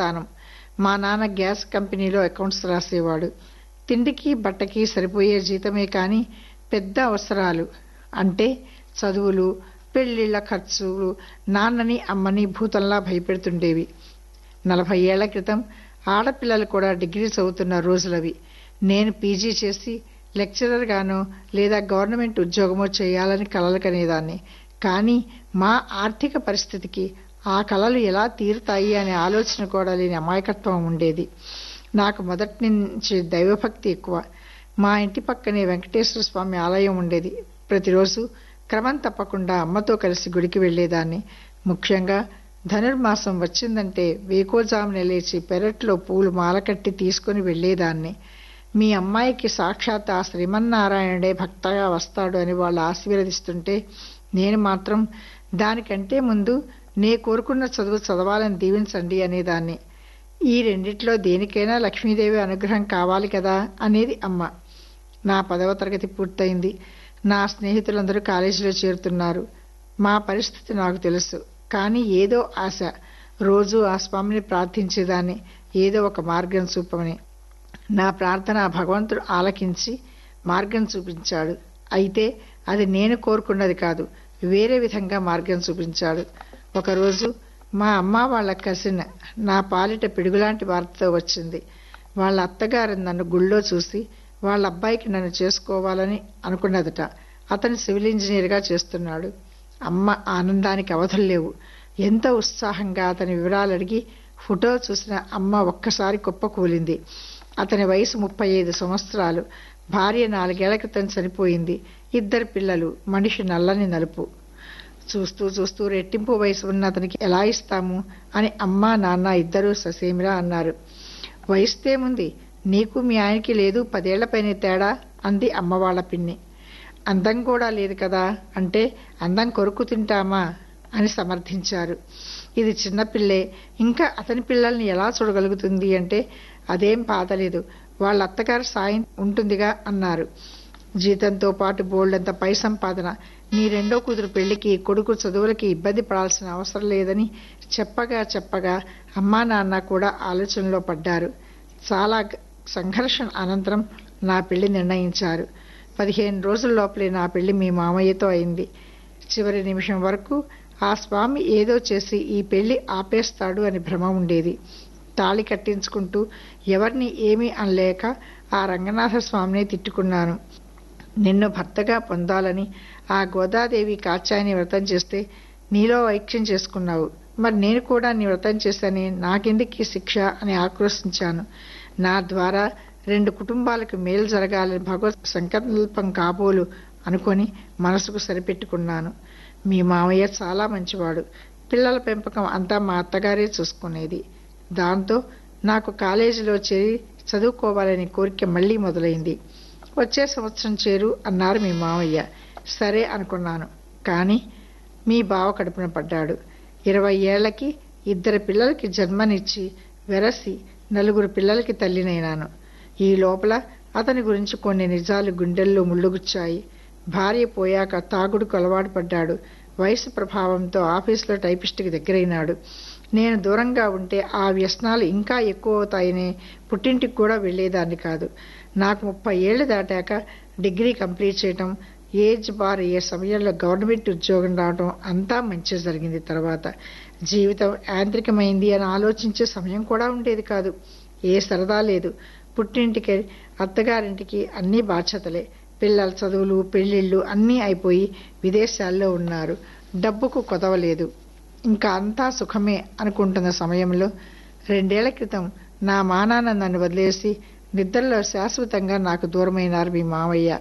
స్థానం మా నాన్న గ్యాస్ కంపెనీలో అకౌంట్స్ రాసేవాడు తిండికి బట్టకి సరిపోయే జీతమే కానీ పెద్ద అవసరాలు అంటే చదువులు పెళ్లిళ్ల ఖర్చులు నాన్నని అమ్మని భూతంలా భయపెడుతుండేవి నలభై ఏళ్ల క్రితం ఆడపిల్లలు కూడా డిగ్రీ చదువుతున్న రోజులవి నేను పీజీ చేసి లెక్చరర్ గానో లేదా గవర్నమెంట్ ఉద్యోగమో చేయాలని కలలు కనేదాన్ని కానీ మా ఆర్థిక పరిస్థితికి ఆ కలలు ఎలా తీరుతాయి అనే ఆలోచన కూడా లేని అమాయకత్వం ఉండేది నాకు మొదటి నుంచి దైవభక్తి ఎక్కువ మా ఇంటి పక్కనే వెంకటేశ్వర స్వామి ఆలయం ఉండేది ప్రతిరోజు క్రమం తప్పకుండా అమ్మతో కలిసి గుడికి వెళ్లేదాన్ని ముఖ్యంగా ధనుర్మాసం వచ్చిందంటే వేకోజామున లేచి పెరట్లో పూలు మాల కట్టి తీసుకుని వెళ్లేదాన్ని మీ అమ్మాయికి సాక్షాత్ ఆ శ్రీమన్నారాయణుడే భక్తగా వస్తాడు అని వాళ్ళు ఆశీర్వదిస్తుంటే నేను మాత్రం దానికంటే ముందు నే కోరుకున్న చదువు చదవాలని దీవించండి అనేదాన్ని ఈ రెండిట్లో దేనికైనా లక్ష్మీదేవి అనుగ్రహం కావాలి కదా అనేది అమ్మ నా పదవ తరగతి పూర్తయింది నా స్నేహితులందరూ కాలేజీలో చేరుతున్నారు మా పరిస్థితి నాకు తెలుసు కానీ ఏదో ఆశ రోజు ఆ స్వామిని ప్రార్థించేదాన్ని ఏదో ఒక మార్గం చూపమని నా ప్రార్థన ఆ భగవంతుడు ఆలకించి మార్గం చూపించాడు అయితే అది నేను కోరుకున్నది కాదు వేరే విధంగా మార్గం చూపించాడు ఒకరోజు మా అమ్మ వాళ్ళ కసిన్ నా పాలిట పిడుగులాంటి వార్తతో వచ్చింది వాళ్ళ అత్తగారు నన్ను గుళ్ళో చూసి వాళ్ళ అబ్బాయికి నన్ను చేసుకోవాలని అనుకున్నదట అతను సివిల్ ఇంజనీర్గా చేస్తున్నాడు అమ్మ ఆనందానికి అవధులు లేవు ఎంత ఉత్సాహంగా అతని వివరాలు అడిగి ఫోటో చూసిన అమ్మ ఒక్కసారి కుప్పకూలింది అతని వయసు ముప్పై ఐదు సంవత్సరాలు భార్య నాలుగేళ్ల క్రితం చనిపోయింది ఇద్దరు పిల్లలు మనిషి నల్లని నలుపు చూస్తూ చూస్తూ రెట్టింపు వయసు ఉన్న అతనికి ఎలా ఇస్తాము అని అమ్మ నాన్న ఇద్దరూ ససేమిరా అన్నారు వయసుతేముంది నీకు మీ ఆయనకి లేదు పదేళ్లపైనే తేడా అంది అమ్మ వాళ్ళ పిన్ని అందం కూడా లేదు కదా అంటే అందం కొరుకు తింటామా అని సమర్థించారు ఇది చిన్నపిల్లే ఇంకా అతని పిల్లల్ని ఎలా చూడగలుగుతుంది అంటే అదేం పాతలేదు వాళ్ళ అత్తగారు సాయం ఉంటుందిగా అన్నారు జీతంతో పాటు బోల్డంత పై సంపాదన నీ రెండో కూతురు పెళ్లికి కొడుకు చదువులకి ఇబ్బంది పడాల్సిన అవసరం లేదని చెప్పగా చెప్పగా అమ్మా నాన్న కూడా ఆలోచనలో పడ్డారు చాలా సంఘర్షణ అనంతరం నా పెళ్లి నిర్ణయించారు పదిహేను రోజుల లోపలే నా పెళ్లి మీ మామయ్యతో అయింది చివరి నిమిషం వరకు ఆ స్వామి ఏదో చేసి ఈ పెళ్లి ఆపేస్తాడు అని భ్రమ ఉండేది తాళి కట్టించుకుంటూ ఎవరిని ఏమీ అనలేక ఆ రంగనాథ స్వామిని తిట్టుకున్నాను నిన్ను భర్తగా పొందాలని ఆ గోదాదేవి కాచాయని వ్రతం చేస్తే నీలో ఐక్యం చేసుకున్నావు మరి నేను కూడా నీ వ్రతం చేశాని నాకెందుకు శిక్ష అని ఆక్రోశించాను నా ద్వారా రెండు కుటుంబాలకు మేలు జరగాలని భగవత్ సంకల్పం కాబోలు అనుకొని మనసుకు సరిపెట్టుకున్నాను మీ మామయ్య చాలా మంచివాడు పిల్లల పెంపకం అంతా మా అత్తగారే చూసుకునేది దాంతో నాకు కాలేజీలో చేరి చదువుకోవాలనే కోరిక మళ్ళీ మొదలైంది వచ్చే సంవత్సరం చేరు అన్నారు మీ మామయ్య సరే అనుకున్నాను కానీ మీ బావ కడుపున పడ్డాడు ఇరవై ఏళ్లకి ఇద్దరు పిల్లలకి జన్మనిచ్చి వెరసి నలుగురు పిల్లలకి తల్లినైనాను ఈ లోపల అతని గురించి కొన్ని నిజాలు గుండెల్లో ముళ్ళుగుచ్చాయి భార్య పోయాక తాగుడుకు అలవాటు పడ్డాడు వయసు ప్రభావంతో ఆఫీసులో టైపిస్ట్కి దగ్గరైనాడు నేను దూరంగా ఉంటే ఆ వ్యసనాలు ఇంకా ఎక్కువ అవుతాయని పుట్టింటికి కూడా వెళ్ళేదాన్ని కాదు నాకు ముప్పై ఏళ్ళు దాటాక డిగ్రీ కంప్లీట్ చేయటం ఏజ్ బార్ అయ్యే సమయంలో గవర్నమెంట్ ఉద్యోగం రావడం అంతా మంచి జరిగింది తర్వాత జీవితం యాంత్రికమైంది అని ఆలోచించే సమయం కూడా ఉండేది కాదు ఏ సరదా లేదు పుట్టింటికి అత్తగారింటికి అన్ని బాధ్యతలే పిల్లల చదువులు పెళ్లిళ్ళు అన్నీ అయిపోయి విదేశాల్లో ఉన్నారు డబ్బుకు కొదవలేదు ఇంకా అంతా సుఖమే అనుకుంటున్న సమయంలో రెండేళ్ల క్రితం నా మానాన్న నన్ను వదిలేసి నిద్రలో శాశ్వతంగా నాకు దూరమైనారు మీ మావయ్య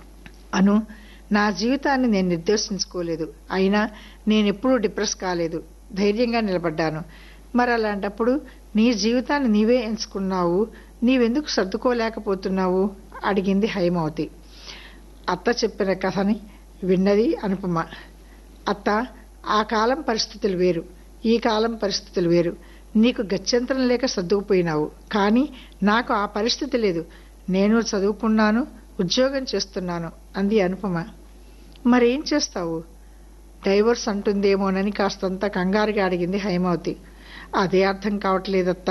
అను నా జీవితాన్ని నేను నిర్దేశించుకోలేదు అయినా నేను ఎప్పుడూ డిప్రెస్ కాలేదు ధైర్యంగా నిలబడ్డాను మరి అలాంటప్పుడు నీ జీవితాన్ని నీవే ఎంచుకున్నావు నీవెందుకు సర్దుకోలేకపోతున్నావు అడిగింది హైమవతి అత్త చెప్పిన కథని విన్నది అనుపమ అత్త ఆ కాలం పరిస్థితులు వేరు ఈ కాలం పరిస్థితులు వేరు నీకు గత్యంతరం లేక సర్దుకుపోయినావు కానీ నాకు ఆ పరిస్థితి లేదు నేను చదువుకున్నాను ఉద్యోగం చేస్తున్నాను అంది అనుపమ మరేం చేస్తావు డైవర్స్ అంటుందేమోనని కాస్తంత కంగారుగా అడిగింది హైమావతి అదే అర్థం కావట్లేదత్తా